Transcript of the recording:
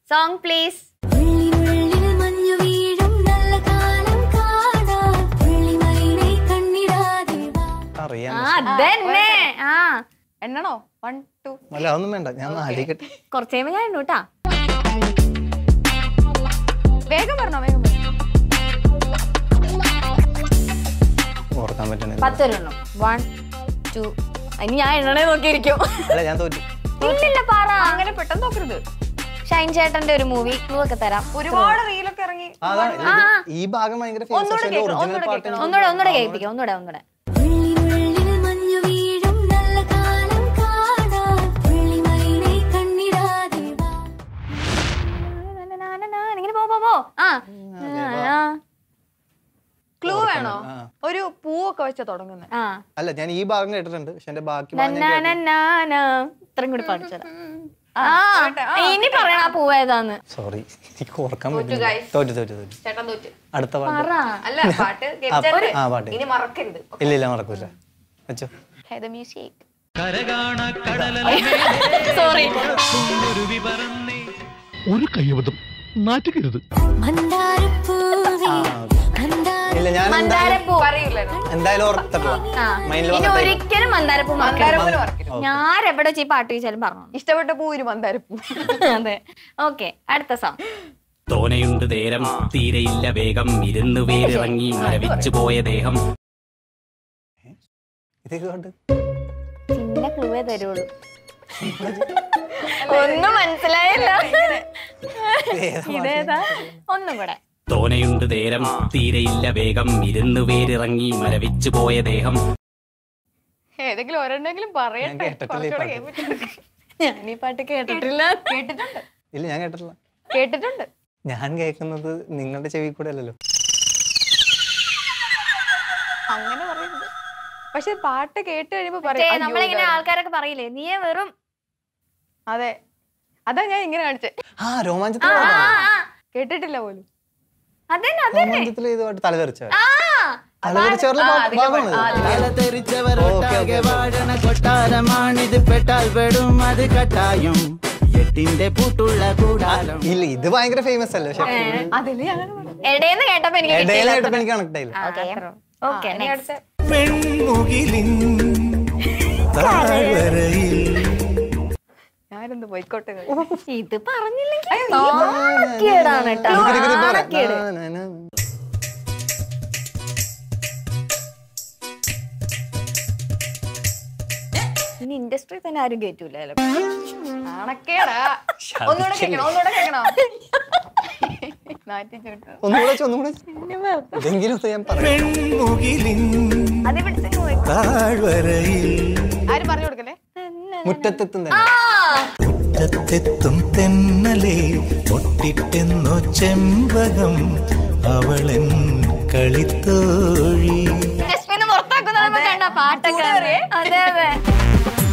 Song please ഉള്ളിനുള്ളിൽ മഞ്ഞു വീഴും നല്ല കാലം കാണാൻ വെള്ളിമയിലെ കണ്ണിടാതെ വാ അറിയാം ആ അതന്നെ ആ എണ്ണണോ വൺ ടു അല്ല അതൊന്നും വേണ്ട ഞാൻ ഒന്ന് ആലോചിക്കട്ടെ കുറച്ച് കഴിയുമ്പോ ഞാൻ ഇടൂ കേട്ടാ വേഗം പറഞ്ഞോ വേഗം പറഞ്ഞോ. ഓർക്കാൻ പറ്റണില്ല പത്ത് വരണം വൺ ടു ഇനി ഞാൻ എണ്ണണേ നോക്കിയിരിക്കും അല്ല ഞാൻ തോറ്റു ഇല്ലില്ല പറ അങ്ങനെ പെട്ടെന്ന് നോക്കരുത് ഷൈൻ ചേട്ടന്റെ ഒരു മൂവി ക്ലൂ ഒക്കെ തരാം ഒരുപാട് റീലൊക്കെ ഇറങ്ങി ആ, അതാ, ഇത് ഈ ഭാഗം ഭയങ്കര ഫേമസ് ഒന്നുകൂടെ പക്ഷേ കേൾക്കണം, ഒറിജിനൽ ഒന്നുകൂടെ പാട്ട് കേൾക്കണം. ഒന്നുകൂടെ ഒന്നുകൂടെ കേൾപ്പിക്കാം ഒന്നുകൂടെ ഒന്നുകൂടെ ഉള്ളിനുള്ളിൽ മഞ്ഞു വീഴും നല്ല കാലം കാണാൻ വെള്ളിമയിലെ കണ്ണിടാതെ വാ ഇങ്ങനെ പോ പോ, പോ ആ ആ, ക്ലൂ വേണോ ആ. ഒരു പൂവൊക്കെ വെച്ച തുടങ്ങുന്നത് ആ അല്ല ഞാൻ ഈ ഭാഗം കേട്ടിട്ടുണ്ട് പക്ഷെ എന്റെ ബാക്കി ഭാഗം ഞാൻ നന്നാ, കേട്ടില്ല. നന്നാ, ഇത്രയും കൂടി പഠിച്ചത് ആ ഇനി പറയണ ആ പൂവ് ഏതാന്ന് സോറി എനിക്ക് ഓർക്കാൻ പറ്റില്ല തോറ്റു തോറ്റു തോറ്റു ചേട്ടൻ തോറ്റ് അടുത്ത പാട്ട് പറ അല്ല പാട്ട് ആ, കേട്ടിട്ട് ആ പാട്ട് ഇനി മറക്കരുത് ഇല്ല ഇല്ല മറക്കൂല വെച്ചോ ഹേത മ്യൂസിക് സോറി ഒരു കയ്യബദ്ധം നാറ്റുകരുത് മന്ദാരപ്പൂവേ മന്ദാര ഇല്ല ഞാൻ എന്തായാലും മന്ദാരപ്പൂ പറയൂലായിരുന്നു എന്തായാലും ഓർത്തിട്ടുള്ള ആ മൈൻഡിൽ ഇനി വന്നിട്ടേ ഒരിക്കലും മന്ദാരപ്പൂ മന്ദാരപ്പൂവിന് മറക്കരുത് മറക്കരുത് ഞാൻ എവിടെ വെച്ച് ഈ പാട്ട് ചോദിച്ചാലും പറഞ്ഞു ഇഷ്ടപ്പെട്ട പൂ ഒരു മന്ദാരപ്പൂ അതെ ഓക്കെ അടുത്ത സോങ് തോനയുണ്ട് നേരം തീരെയില്ല വേഗം ഇരുന്നു വേരിറങ്ങി മരവിച്ചു പോയ ദേഹം ഇതൊക്കെ പാട്ട് പിന്നെ ക്ലൂവേ തരുള്ളൂ ഒന്നും മനസ്സിലായില്ല ഇതേതാ ഒന്നും കൂടെ തോനയുണ്ട് നേരം തീരെയില്ല വേഗം ഇരുന്നു വേരിറങ്ങി മരവിച്ചു പോയ ദേഹം ഏതെങ്കിലും ഒരെണ്ണെങ്കിലും ഞാൻ പറയട്ടെ കേട്ടിട്ടില്ല ഈ കുറച്ചുകൂടെ പാട്ട്. കേൾപ്പിച്ചെടുക്ക്. ഞാൻ ഈ പാട്ട് കേട്ടിട്ടില്ല കേട്ടിട്ടുണ്ട് ഇല്ല ഞാൻ കേട്ടിട്ടില്ല കേട്ടിട്ടുണ്ട് ഞാൻ കേൾക്കുന്നത് നിങ്ങളുടെ ചെവി കൂടെ അല്ലല്ലോ അങ്ങനെ പറയരുത് പക്ഷെ പാട്ട് കേട്ട് കഴിയുമ്പോ മറ്റേ പറയും "അയ്യോ, നമ്മളിങ്ങനെ ഇതാണ്." ആൾക്കാരൊക്കെ പറയില്ലേ നീ വെറും അതെ അതാ ഞാൻ ഇങ്ങനെ കാണിച്ചേ ആ രോമാഞ്ചത്തിൽ ആ, ആ, ആ. കേട്ടിട്ടില്ല പോലും അതന്നെ അതന്നെ രോമാഞ്ചത്തിൽ ഇത് പാട്ട് തലതെറിച്ച ആ തലതെറിച്ചവരുടെ ആ, അതിന്റെ പാട്ട്. ആ, ഭാഗമാണ് ഓക്കെ ഓക്കെ വാഴണ കൊട്ടാരമാണിത് പെട്ടാൽ പെടും അത് കട്ടായും എട്ടിന്റെ പൂട്ടുള്ള കൂടാരം ഇല്ല ഇത് ഭയങ്കര ഫേമസ് അല്ലേ പക്ഷെ അതില് ഞങ്ങൾ പറഞ്ഞു. എടേന്ന് കേട്ടപ്പോ എനിക്ക് ഇടയിലെ കേട്ടപ്പോ എനിക്ക് കണക്ട് ആയില്ല ഓക്കെ ഇനി അടുത്ത പെൺമുകിലിൻ താഴ്വരയിൽ ഞാനെന്ത് പോയിക്കോട്ടെ ഇത് പറഞ്ഞില്ലെങ്കിൽ നാണക്കേടാണ് കേട്ടോ ഇത് ഇത് ഇത് പറ. നാണക്കേട് നാ, നാ, നാ. ഇനി ഇൻഡസ്ട്രി തന്നെ ആരും കേറ്റൂലല്ലോ നാണക്കേടാ ഒന്നുകൂടെ കേൾക്കണോ ഒന്നുകൂടെ കേൾക്കണോ നാറ്റി ചൂട്ട് ഒന്നുകൂടെ വെച്ച്, ഒന്നുകൂടെ വെച്ച്. ഇതെങ്കിലും ഒന്ന് ഞാൻ പറയാം പെൺമുകിലിൻ അത് ഇവിടുത്തെ പോയി. താഴ്വരയിൽ ആരും പറഞ്ഞു കൊടുക്കല്ലേ മുറ്റത്തെത്തും തന്നെ മുറ്റത്തെത്തും തെന്നലെ മുട്ടിട്ടെന്നോ ചെമ്പകം അവളൻ കളിത്തോഴി ജസ്മിനെ പുറത്താക്കുന്നത് കണ്ട പാട്ടൊക്കെ അതെ അതെ